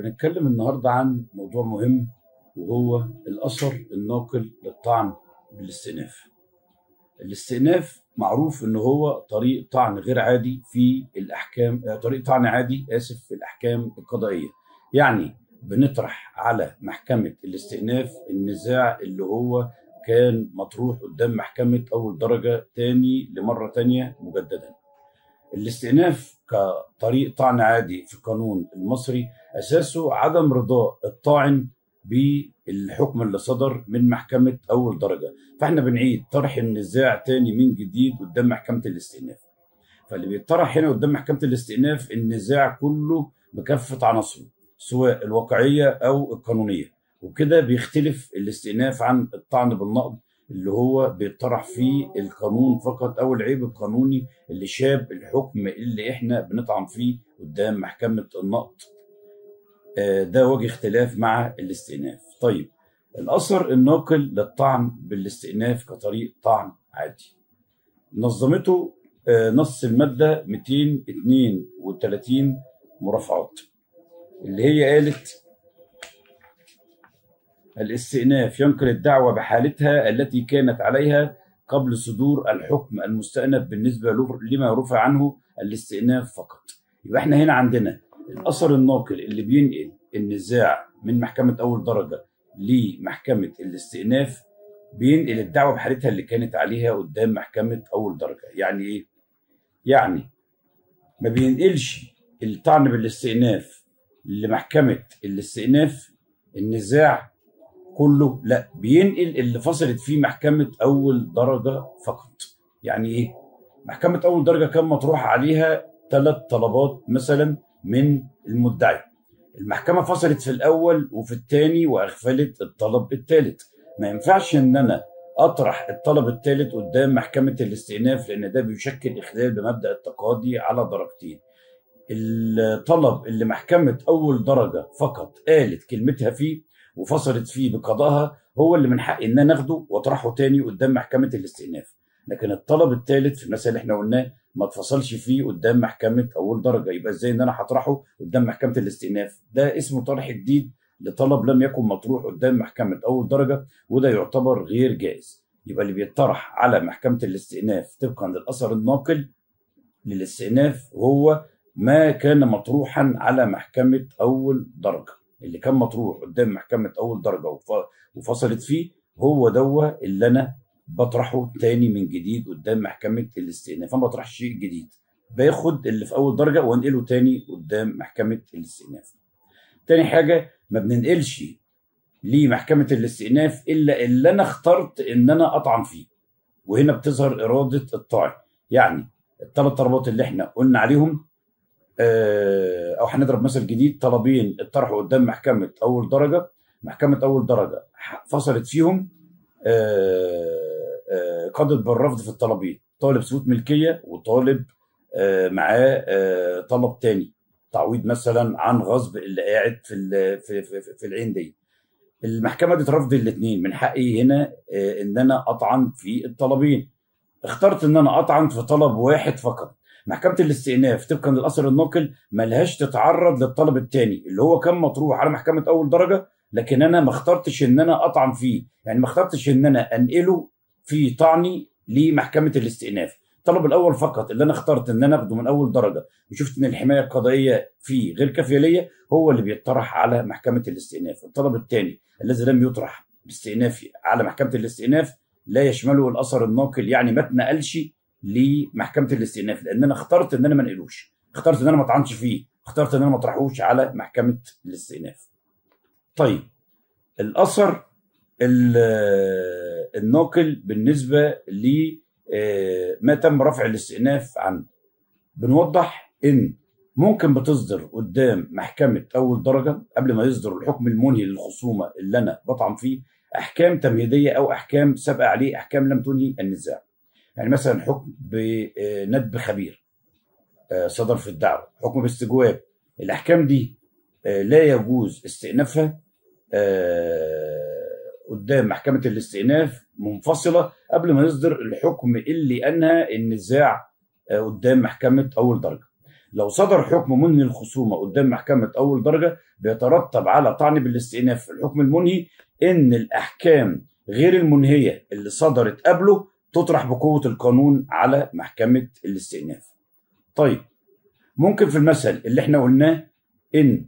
بنتكلم النهارده عن موضوع مهم وهو الاثر الناقل للطعن بالاستئناف. الاستئناف معروف ان هو طريق طعن غير عادي في الاحكام آه، طريق طعن عادي اسف في الاحكام القضائيه. يعني بنطرح على محكمه الاستئناف النزاع اللي هو كان مطروح قدام محكمه اول درجه تاني لمره تانيه مجددا. الاستئناف كطريق طعن عادي في القانون المصري اساسه عدم رضاء الطاعن بالحكم اللي صدر من محكمه اول درجه فاحنا بنعيد طرح النزاع تاني من جديد قدام محكمه الاستئناف فاللي بيطرح هنا قدام محكمه الاستئناف النزاع كله بكافه عناصره سواء الواقعيه او القانونيه وكده بيختلف الاستئناف عن الطعن بالنقض اللي هو بيطرح فيه القانون فقط او العيب القانوني اللي شاب الحكم اللي احنا بنطعن فيه قدام محكمه النقض آه، ده وجه اختلاف مع الاستئناف طيب الاثر الناقل للطعن بالاستئناف كطريق طعن عادي نظمته آه، نص الماده 232 مرافعات اللي هي قالت الاستئناف ينقل الدعوة بحالتها التي كانت عليها قبل صدور الحكم المستأنف بالنسبة له- لما رفع عنه الاستئناف فقط يبقى احنا هنا عندنا الأثر الناقل اللي بينقل النزاع من محكمة أول درجة لمحكمة الاستئناف بينقل الدعوة بحالتها اللي كانت عليها قدام محكمة أول درجة يعني إيه؟ يعني ما بينقلش الطعن بالاستئناف لمحكمة الاستئناف النزاع كله لا بينقل اللي فصلت فيه محكمة أول درجة فقط يعني إيه؟ محكمة أول درجة كان مطروح عليها ثلاث طلبات مثلا من المدعي المحكمة فصلت في الأول وفي الثاني وأغفلت الطلب الثالث ما ينفعش إن أنا أطرح الطلب الثالث قدام محكمة الاستئناف لأن ده بيشكل إخلال بمبدأ التقاضي على درجتين الطلب اللي محكمة أول درجة فقط قالت كلمتها فيه وفصلت فيه بقضائها هو اللي من حقي ان انا اخده واطرحه تاني قدام محكمه الاستئناف لكن الطلب الثالث في المثل اللي احنا قلناه ما اتفصلش فيه قدام محكمه اول درجه يبقى ازاي ان انا هطرحه قدام محكمه الاستئناف ده اسمه طرح جديد لطلب لم يكن مطروح قدام محكمه اول درجه وده يعتبر غير جائز يبقى اللي بيطرح على محكمه الاستئناف طبقا للاثر الناقل للاستئناف هو ما كان مطروحا على محكمه اول درجه اللي كان مطروح قدام محكمة أول درجة وف- وفصلت فيه هو دوا اللي أنا بطرحه تاني من جديد قدام محكمة الاستئناف أنا ما بطرحش شيء جديد باخد اللي في أول درجة وأنقله تاني قدام محكمة الاستئناف تاني حاجة ما بننقلش لمحكمة الاستئناف إلا اللي أنا اخترت إن أنا أطعن فيه وهنا بتظهر إرادة الطاعن يعني الثلاث طلبات اللي احنا قلنا عليهم آه، او هنضرب مثل جديد طلبين اتطرحوا قدام محكمه اول درجه محكمه اول درجه ح- فصلت فيهم آه، آه، قضت بالرفض في الطلبين طالب ثبوت ملكيه وطالب آه، معاه آه، طلب تاني تعويض مثلا عن غصب اللي قاعد في ال- في في, في- في العين دي المحكمه دي ترفض الاثنين من حقي هنا آه، ان انا اطعن في الطلبين اخترت ان انا اطعن في طلب واحد فقط محكمه الاستئناف طبقا للاثر الناقل ملهاش تتعرض للطلب الثاني اللي هو كان مطروح على محكمه اول درجه لكن انا ما اخترتش ان انا اطعن فيه يعني ما اخترتش ان انا انقله في طعني لمحكمه الاستئناف الطلب الاول فقط اللي انا اخترت ان انا اخده من اول درجه وشفت ان الحمايه القضائيه فيه غير كافيه ليا هو اللي بيطرح على محكمه الاستئناف الطلب الثاني الذي لم يطرح باستئنافي على محكمه الاستئناف لا يشمله الاثر الناقل يعني ما اتنقلش لمحكمه الاستئناف لان انا اخترت ان انا ما انقلوش اخترت ان انا ما اطعنش فيه اخترت ان انا ما اطرحوش على محكمه الاستئناف طيب الاثر ال- الناقل بالنسبه ل آه، ما تم رفع الاستئناف عنه بنوضح ان ممكن بتصدر قدام محكمه اول درجه قبل ما يصدر الحكم المنهي للخصومه اللي انا بطعن فيه احكام تمهيديه او احكام سبق عليه احكام لم تنهي النزاع يعني مثلا حكم بندب خبير آه، صدر في الدعوه حكم باستجواب الاحكام دي آه، لا يجوز استئنافها آه، قدام محكمه الاستئناف منفصله قبل ما يصدر الحكم اللي انهى النزاع آه، قدام محكمه اول درجه لو صدر حكم منهي الخصومه قدام محكمه اول درجه بيترتب على طعن بالاستئناف في الحكم المنهي ان الاحكام غير المنهيه اللي صدرت قبله تطرح بقوه القانون على محكمه الاستئناف. طيب ممكن في المثل اللي احنا قلناه ان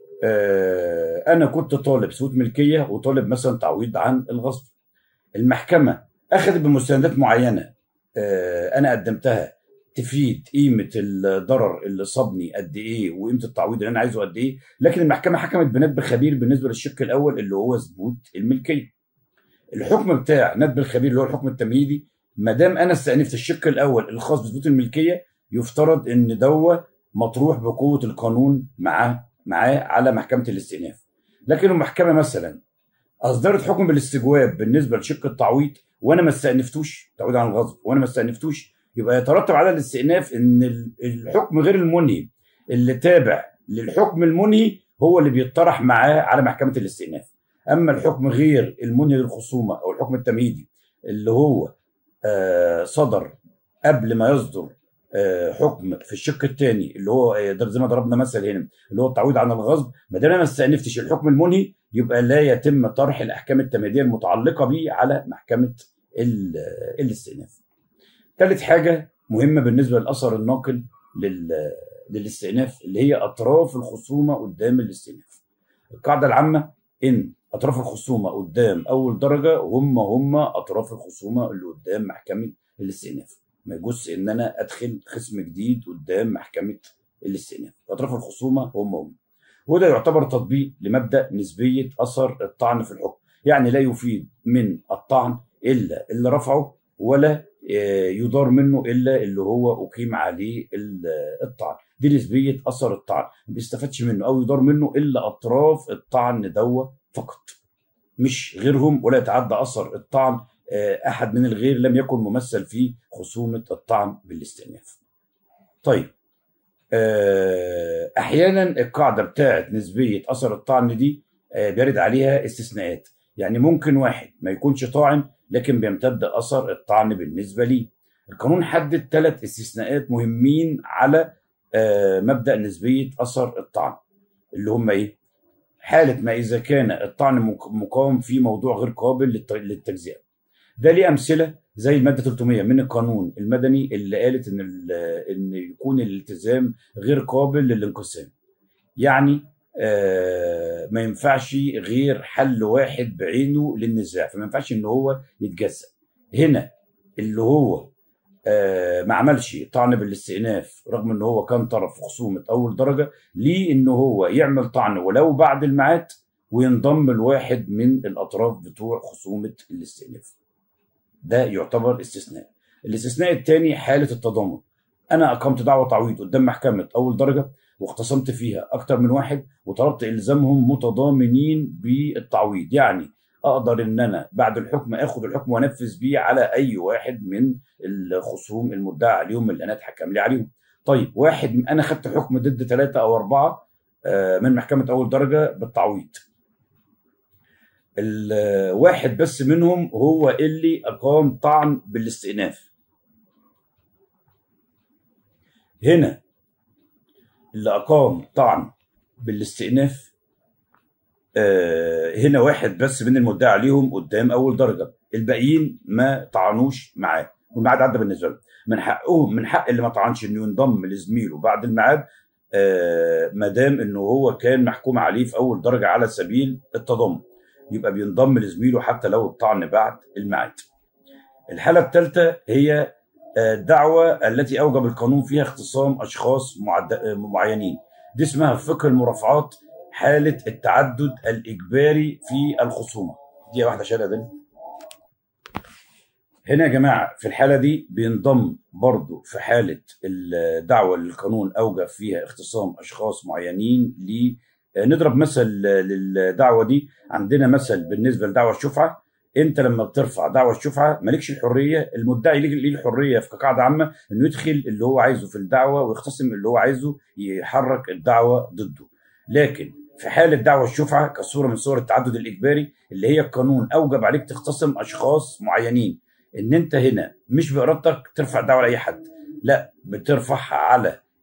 آه انا كنت طالب ثبوت ملكيه وطالب مثلا تعويض عن الغصب. المحكمه اخذت بمستندات معينه آه انا قدمتها تفيد قيمه الضرر اللي صابني قد ايه وقيمه التعويض اللي انا عايزه قد ايه لكن المحكمه حكمت بندب خبير بالنسبه للشق الاول اللي هو ثبوت الملكيه الحكم بتاع ندب الخبير اللي هو الحكم التمهيدي ما دام انا استأنفت الشق الاول الخاص بثبوت الملكيه يفترض ان دوا مطروح بقوه القانون معاه معاه على محكمه الاستئناف لكن المحكمه مثلا اصدرت حكم بالاستجواب بالنسبه لشق التعويض وانا ما استأنفتوش تعويض عن الغصب وانا ما استأنفتوش يبقى يترتب على الاستئناف ان الحكم غير المنهي اللي تابع للحكم المنهي هو اللي بيطرح معاه على محكمه الاستئناف اما الحكم غير المنهي للخصومه او الحكم التمهيدي اللي هو آه صدر قبل ما يصدر آه حكم في الشق الثاني اللي هو آه زي ما ضربنا مثل هنا اللي هو التعويض عن الغصب ما دام انا ما استأنفتش الحكم المنهي يبقى لا يتم طرح الاحكام التمهيديه المتعلقه به على محكمه الاستئناف. ثالث حاجه مهمه بالنسبه للاثر الناقل لل للاستئناف اللي هي اطراف الخصومه قدام الاستئناف. القاعده العامه ان اطراف الخصومه قدام اول درجه هم هم اطراف الخصومه اللي قدام محكمه الاستئناف. ما يجوز ان انا ادخل خصم جديد قدام محكمه الاستئناف. اطراف الخصومه هم هم. وده يعتبر تطبيق لمبدا نسبيه اثر الطعن في الحكم. يعني لا يفيد من الطعن الا اللي رفعه ولا يدار منه الا اللي هو اقيم عليه الطعن دي نسبيه اثر الطعن ما بيستفادش منه او يدار منه الا اطراف الطعن دوا فقط مش غيرهم ولا يتعدى اثر الطعن احد من الغير لم يكن ممثل في خصومه الطعن بالاستئناف طيب احيانا القاعده بتاعت نسبيه اثر الطعن دي بيرد عليها استثناءات يعني ممكن واحد ما يكونش طاعن لكن بيمتد اثر الطعن بالنسبه ليه القانون حدد ثلاث استثناءات مهمين على مبدا نسبيه اثر الطعن اللي هم ايه حاله ما اذا كان الطعن مقام في موضوع غير قابل للتجزئه ده ليه امثله زي الماده 300 من القانون المدني اللي قالت ان ان يكون الالتزام غير قابل للانقسام يعني آه ما ينفعش غير حل واحد بعينه للنزاع فما ينفعش ان هو يتجزأ هنا اللي هو آه ما عملش طعن بالاستئناف رغم ان هو كان طرف في خصومه اول درجه ليه ان هو يعمل طعن ولو بعد الميعاد وينضم لواحد من الاطراف بتوع خصومه الاستئناف ده يعتبر استثناء الاستثناء الثاني حاله التضامن انا اقمت دعوه تعويض قدام محكمه اول درجه واختصمت فيها اكتر من واحد وطلبت الزامهم متضامنين بالتعويض يعني اقدر ان انا بعد الحكم اخد الحكم وانفذ بيه على اي واحد من الخصوم المدعى عليهم اللي انا اتحكم لي عليهم طيب واحد انا خدت حكم ضد ثلاثه او اربعه من محكمه اول درجه بالتعويض الواحد بس منهم هو اللي اقام طعن بالاستئناف هنا اللي اقام طعن بالاستئناف آه هنا واحد بس من المدعي عليهم قدام اول درجه الباقيين ما طعنوش معاه والميعاد عدى بالنسبه لهم من حقهم من حق اللي ما طعنش انه ينضم لزميله بعد الميعاد آه ما دام انه هو كان محكوم عليه في اول درجه على سبيل التضامن يبقى بينضم لزميله حتى لو الطعن بعد الميعاد الحاله الثالثه هي الدعوة التي أوجب القانون فيها اختصام أشخاص معينين دي اسمها فقه المرافعات حالة التعدد الإجباري في الخصومة دي واحدة شهادة دي هنا يا جماعة في الحالة دي بينضم برضو في حالة الدعوة اللي القانون أوجب فيها اختصام أشخاص معينين ل نضرب مثل للدعوة دي عندنا مثل بالنسبة لدعوة الشفعة انت لما بترفع دعوه الشفعه مالكش الحريه المدعي ليه الحريه في كقاعده عامه انه يدخل اللي هو عايزه في الدعوه ويختصم اللي هو عايزه يحرك الدعوه ضده لكن في حاله دعوه الشفعه كصوره من صور التعدد الاجباري اللي هي القانون اوجب عليك تختصم اشخاص معينين ان انت هنا مش بارادتك ترفع دعوه لاي حد لا بترفعها على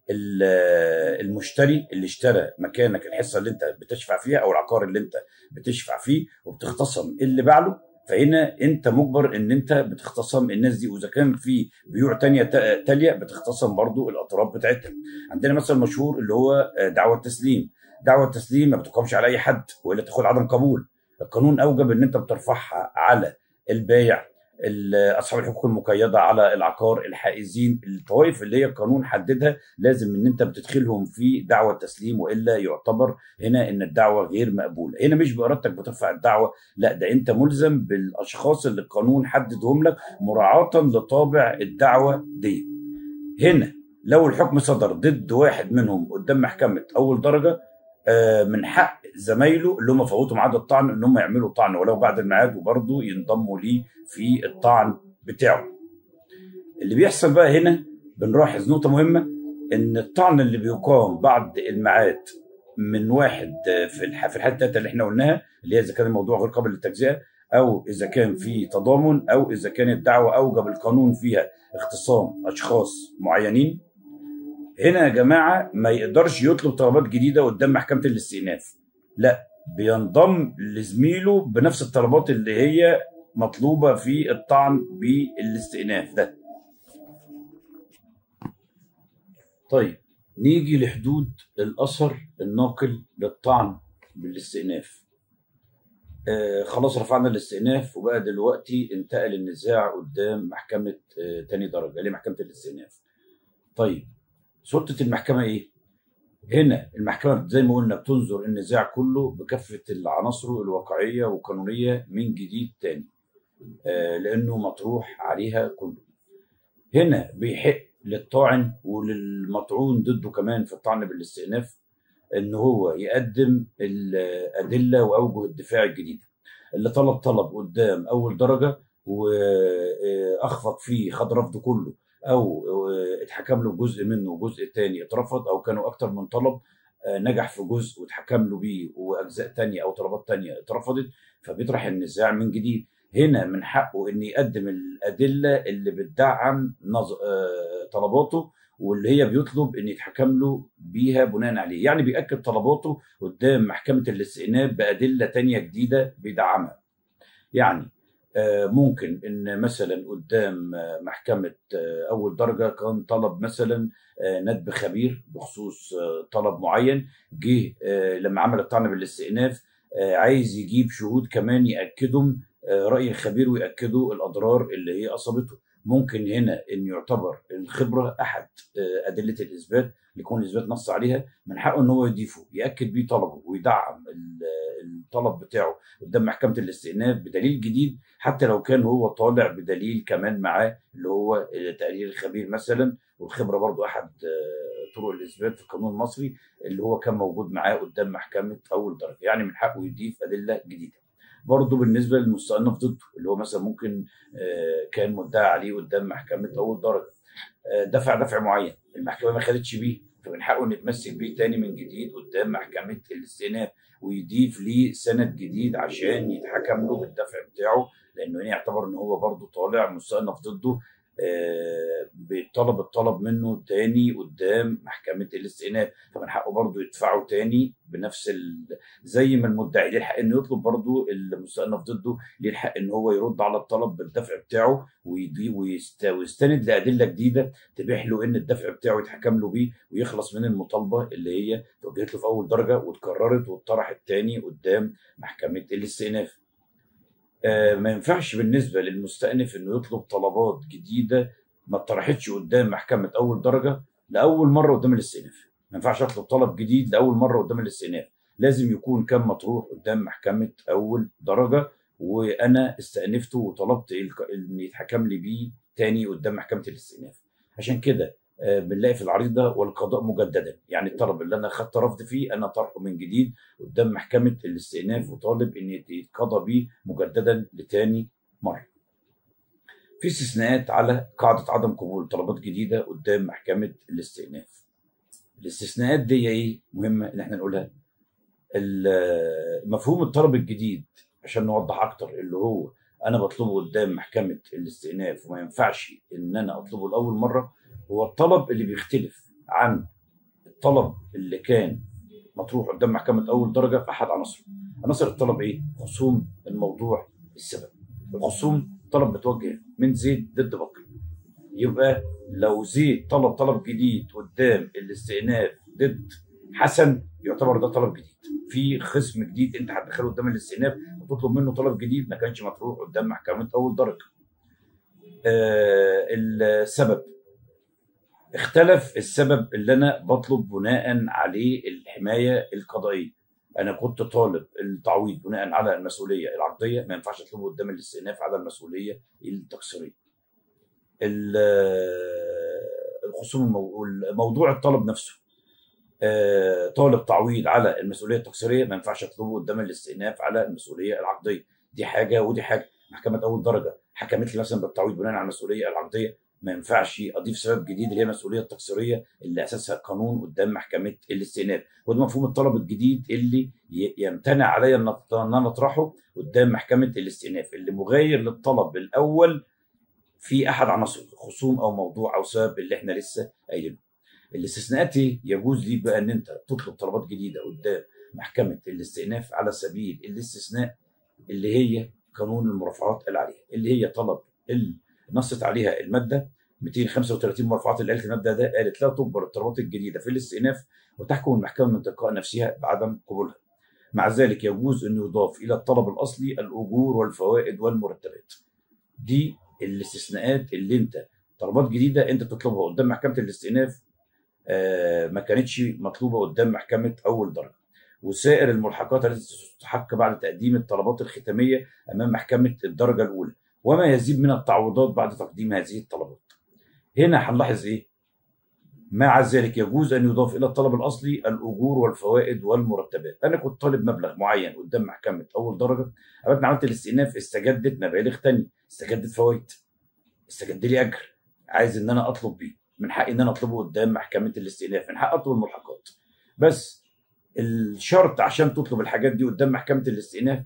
المشتري اللي اشترى مكانك الحصه اللي انت بتشفع فيها او العقار اللي انت بتشفع فيه وبتختصم اللي باع له فهنا انت مجبر ان انت بتختصم الناس دي واذا كان في بيوع تانية تالية بتختصم برضو الاطراف بتاعتها عندنا مثلا مشهور اللي هو دعوه التسليم دعوه التسليم ما بتقامش على اي حد والا تاخد عدم قبول القانون اوجب ان انت بترفعها على البايع اصحاب الحقوق المقيده على العقار الحائزين الطوائف اللي هي القانون حددها لازم ان انت بتدخلهم في دعوه تسليم والا يعتبر هنا ان الدعوه غير مقبوله هنا مش بارادتك بترفع الدعوه لا ده انت ملزم بالاشخاص اللي القانون حددهم لك مراعاه لطابع الدعوه دي هنا لو الحكم صدر ضد واحد منهم قدام محكمه اول درجه من حق زمايله اللي هم فوتوا ميعاد الطعن ان هم يعملوا طعن ولو بعد الميعاد وبرضه ينضموا ليه في الطعن بتاعه. اللي بيحصل بقى هنا بنلاحظ نقطة مهمة إن الطعن اللي بيقام بعد الميعاد من واحد في الح- في الحالة التالتة اللي احنا قلناها اللي هي إذا كان الموضوع غير قابل للتجزئة أو إذا كان في تضامن أو إذا كانت الدعوة أوجب القانون فيها اختصام أشخاص معينين هنا يا جماعة ما يقدرش يطلب طلبات جديدة قدام محكمة الاستئناف لا بينضم لزميله بنفس الطلبات اللي هي مطلوبة في الطعن بالاستئناف ده طيب نيجي لحدود الأثر الناقل للطعن بالاستئناف آه خلاص رفعنا الاستئناف وبقى دلوقتي انتقل النزاع قدام محكمة آه تاني درجة اللي هي محكمة الاستئناف طيب سلطة المحكمة ايه؟ هنا المحكمة زي ما قلنا بتنظر النزاع كله بكافة العناصر الواقعية والقانونية من جديد تاني آه لأنه مطروح عليها كله هنا بيحق للطاعن وللمطعون ضده كمان في الطعن بالاستئناف ان هو يقدم الادله واوجه الدفاع الجديده اللي طلب طلب قدام اول درجه واخفق فيه خد رفض كله او اتحكم له جزء منه وجزء تاني اترفض او كانوا اكتر من طلب نجح في جزء واتحكم له بيه واجزاء تانية او طلبات تانية اترفضت فبيطرح النزاع من جديد هنا من حقه ان يقدم الادله اللي بتدعم نظ... طلباته واللي هي بيطلب ان يتحكم له بيها بناء عليه يعني بياكد طلباته قدام محكمه الاستئناف بادله تانية جديده بيدعمها يعني ممكن ان مثلا قدام محكمه اول درجه كان طلب مثلا ندب خبير بخصوص طلب معين جه لما عمل الطعن بالاستئناف عايز يجيب شهود كمان ياكدوا راي الخبير وياكدوا الاضرار اللي هي اصابته ممكن هنا ان يعتبر الخبره احد ادله الاثبات يكون الاثبات نص عليها من حقه ان هو يضيفه ياكد بيه طلبه ويدعم الطلب بتاعه قدام محكمه الاستئناف بدليل جديد حتى لو كان هو طالع بدليل كمان معاه اللي هو تقرير الخبير مثلا والخبره برضو احد طرق الاثبات في القانون المصري اللي هو كان موجود معاه قدام محكمه اول درجه يعني من حقه يضيف ادله جديده برضه بالنسبه للمستأنف ضده اللي هو مثلا ممكن كان مدعي عليه قدام محكمه اول درجه دفع دفع معين المحكمه ما خدتش بيه فمن حقه انه يتمسك بيه تاني من جديد قدام محكمه الاستئناف ويضيف ليه سند جديد عشان يتحكم له بالدفع بتاعه لانه هنا يعتبر ان هو برضه طالع مستأنف ضده بيطلب الطلب منه تاني قدام محكمة الاستئناف فمن حقه برضه يدفعه تاني بنفس ال... زي ما المدعي ليه الحق انه يطلب برضه المستأنف ضده ليه الحق ان هو يرد على الطلب بالدفع بتاعه ويدي ويست... ويستند لأدلة جديدة تبيح له ان الدفع بتاعه يتحكم له بيه ويخلص من المطالبة اللي هي توجهت له في أول درجة واتكررت واتطرحت تاني قدام محكمة الاستئناف. آه ما ينفعش بالنسبه للمستأنف انه يطلب طلبات جديده ما اتطرحتش قدام محكمه اول درجه لاول مره قدام الاستئناف ما ينفعش اطلب طلب جديد لاول مره قدام الاستئناف لازم يكون كان مطروح قدام محكمه اول درجه وانا استأنفته وطلبت ان يتحكم لي بيه تاني قدام محكمه الاستئناف عشان كده بنلاقي في العريضه والقضاء مجددا يعني الطلب اللي انا خدت رفض فيه انا طرحه من جديد قدام محكمه الاستئناف وطالب ان يتقضى بيه مجددا لتاني مره في استثناءات على قاعده عدم قبول طلبات جديده قدام محكمه الاستئناف الاستثناءات دي ايه مهمه ان احنا نقولها مفهوم الطلب الجديد عشان نوضح اكتر اللي هو انا بطلبه قدام محكمه الاستئناف وما ينفعش ان انا اطلبه لاول مره هو الطلب اللي بيختلف عن الطلب اللي كان مطروح قدام محكمه اول درجه في احد عناصره عناصر الطلب ايه خصوم الموضوع السبب الخصوم طلب متوجه من زيد ضد بكر يبقى لو زيد طلب طلب جديد قدام الاستئناف ضد حسن يعتبر ده طلب جديد في خصم جديد انت هتدخله قدام الاستئناف وتطلب منه طلب جديد ما كانش مطروح قدام محكمه اول درجه آه السبب اختلف السبب اللي انا بطلب بناء عليه الحمايه القضائيه انا كنت طالب التعويض بناء على المسؤوليه العقديه ما ينفعش اطلبه قدام الاستئناف على المسؤوليه التقصيريه ال- الخصوم المو... موضوع الطلب نفسه آه، طالب تعويض على المسؤوليه التقصيريه ما ينفعش اطلبه قدام الاستئناف على المسؤوليه العقديه دي حاجه ودي حاجه محكمه اول درجه حكمت لي مثلا بالتعويض بناء على المسؤوليه العقديه ما ينفعش اضيف سبب جديد اللي هي المسؤوليه التقصيريه اللي اساسها القانون قدام محكمه الاستئناف وده مفهوم الطلب الجديد اللي ي- يمتنع عليا ان أط- ان انا اطرحه قدام محكمه الاستئناف اللي مغاير للطلب الاول في احد عناصر خصوم او موضوع او سبب اللي احنا لسه قايلينه الاستثناءات إيه؟ يجوز ليك بقى ان انت تطلب طلبات جديده قدام محكمه الاستئناف على سبيل الاستثناء اللي هي قانون المرافعات العاليه اللي هي طلب اللي نصت عليها الماده 235 مرفوعات اللي قالت المبدا ده قالت لا تجبر الطلبات الجديده في الاستئناف وتحكم المحكمه من تلقاء نفسها بعدم قبولها. مع ذلك يجوز انه يضاف الى الطلب الاصلي الاجور والفوائد والمرتبات. دي الاستثناءات اللي انت طلبات جديده انت بتطلبها قدام محكمه الاستئناف آه، ما كانتش مطلوبه قدام محكمه اول درجه. وسائر الملحقات التي تستحق بعد تقديم الطلبات الختاميه امام محكمه الدرجه الاولى وما يزيد من التعويضات بعد تقديم هذه الطلبات. هنا هنلاحظ ايه؟ مع ذلك يجوز ان يضاف الى الطلب الاصلي الاجور والفوائد والمرتبات. انا كنت طالب مبلغ معين قدام محكمه اول درجه، عملت عملت الاستئناف استجدت مبالغ ثانيه، استجدت فوائد، استجد لي اجر عايز ان انا اطلب بيه، من حقي ان انا اطلبه قدام محكمه الاستئناف، من حقي اطلب الملحقات. بس الشرط عشان تطلب الحاجات دي قدام محكمه الاستئناف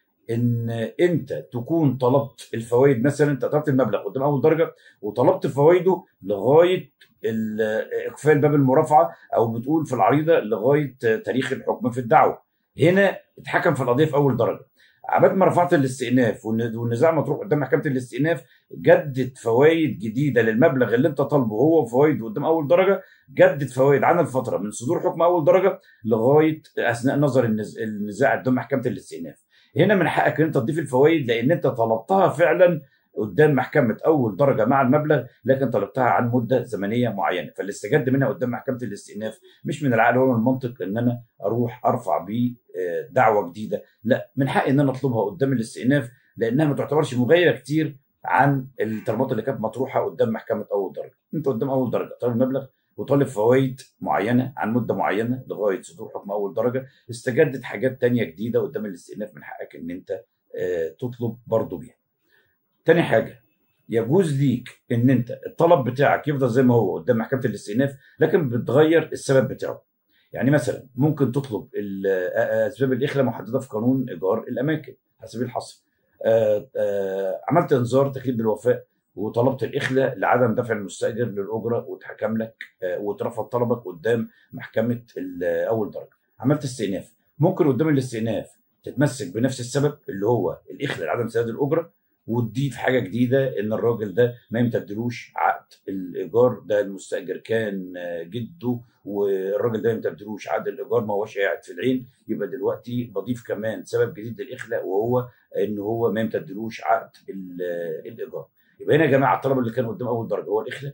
ان انت تكون طلبت الفوائد مثلا انت طلبت المبلغ قدام اول درجه وطلبت فوائده لغايه ال- اقفال باب المرافعه او بتقول في العريضه لغايه تاريخ الحكم في الدعوه هنا اتحكم في القضيه في اول درجه عباد ما رفعت الاستئناف والن- والنزاع مطروح قدام محكمه الاستئناف جدد فوائد جديده للمبلغ اللي انت طالبه هو وفوائده قدام اول درجه جدد فوائد عن الفتره من صدور حكم اول درجه لغايه اثناء نظر النز- النزاع قدام محكمه الاستئناف هنا من حقك ان انت تضيف الفوائد لان انت طلبتها فعلا قدام محكمه اول درجه مع المبلغ لكن طلبتها عن مده زمنيه معينه فاللي استجد منها قدام محكمه الاستئناف مش من العقل ولا من المنطق ان انا اروح ارفع بيه آه، دعوه جديده لا من حقي ان انا اطلبها قدام الاستئناف لانها ما تعتبرش مغايره كتير عن الطلبات اللي كانت مطروحه قدام محكمه اول درجه انت قدام اول درجه طالب مبلغ وطالب فوائد معينه عن مده معينه لغايه صدور حكم اول درجه استجدت حاجات تانية جديده قدام الاستئناف من حقك ان انت آه، تطلب برضه بيها. تاني حاجه يجوز ليك ان انت الطلب بتاعك يفضل زي ما هو قدام محكمه الاستئناف لكن بتغير السبب بتاعه. يعني مثلا ممكن تطلب ال- آه، اسباب الاخلاء محدده في قانون ايجار الاماكن على سبيل الحصر. آه، آه، عملت انذار تكليف بالوفاء وطلبت الاخلاء لعدم دفع المستاجر للاجره واتحكم لك آه، واترفض طلبك قدام محكمه ال- اول درجه. عملت استئناف ممكن قدام الاستئناف تتمسك بنفس السبب اللي هو الاخلاء لعدم سداد الاجره وتضيف حاجه جديده ان الراجل ده ما يمتدلوش عقد الايجار ده المستاجر كان آه، جده والراجل ده ما يمتدلوش عقد الايجار ما هوش قاعد في العين يبقى دلوقتي بضيف كمان سبب جديد للاخلاء وهو ان هو ما يمتدلوش عقد ال- الايجار يبقى هنا يا جماعه الطلب اللي كان قدام اول درجه هو الاخلاء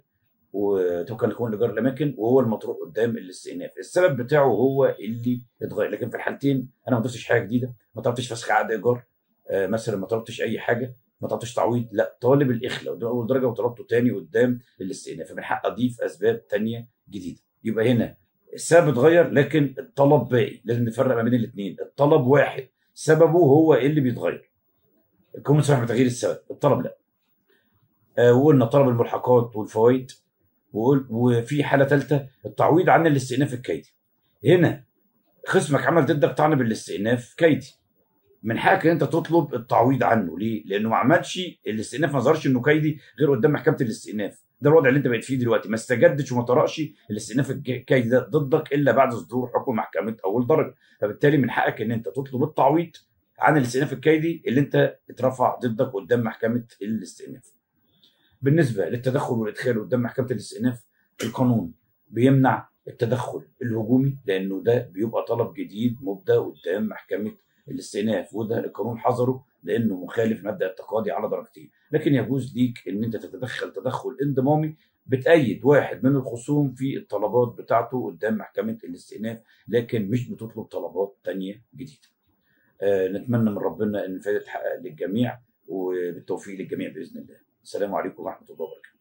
وتوكل يكون ايجار الاماكن وهو المطروح قدام الاستئناف السبب بتاعه هو اللي اتغير لكن في الحالتين انا ما ضفتش حاجه جديده ما طلبتش فسخ عقد ايجار آه، مثلا ما طلبتش اي حاجه ما طلبتش تعويض لا طالب الاخلاء قدام اول درجه وطلبته تاني قدام الاستئناف فمن حق اضيف اسباب تانية جديده يبقى هنا السبب اتغير لكن الطلب باقي لازم نفرق ما بين الاثنين الطلب واحد سببه هو اللي بيتغير القانون سمح بتغيير السبب الطلب لا آه، وقلنا طلب الملحقات والفوائد وقل وفي حاله ثالثه التعويض عن الاستئناف الكيدي هنا خصمك عمل ضدك طعن بالاستئناف كيدي من حقك ان انت تطلب التعويض عنه ليه؟ لانه ما عملش الاستئناف ما ظهرش انه كيدي غير قدام محكمه الاستئناف ده الوضع اللي انت بقيت فيه دلوقتي ما استجدش وما طرقش الاستئناف الكيدي ده ضدك الا بعد صدور حكم محكمه اول درجه فبالتالي من حقك ان انت تطلب التعويض عن الاستئناف الكيدي اللي انت اترفع ضدك قدام محكمه الاستئناف بالنسبه للتدخل والادخال قدام محكمه الاستئناف القانون بيمنع التدخل الهجومي لانه ده بيبقى طلب جديد مبدا قدام محكمه الاستئناف وده القانون حظره لانه مخالف مبدا التقاضي على درجتين لكن يجوز ليك ان انت تتدخل تدخل انضمامي بتأيد واحد من الخصوم في الطلبات بتاعته قدام محكمة الاستئناف لكن مش بتطلب طلبات تانية جديدة آه نتمنى من ربنا ان الفائدة تحقق للجميع وبالتوفيق للجميع بإذن الله السلام عليكم ورحمة الله وبركاته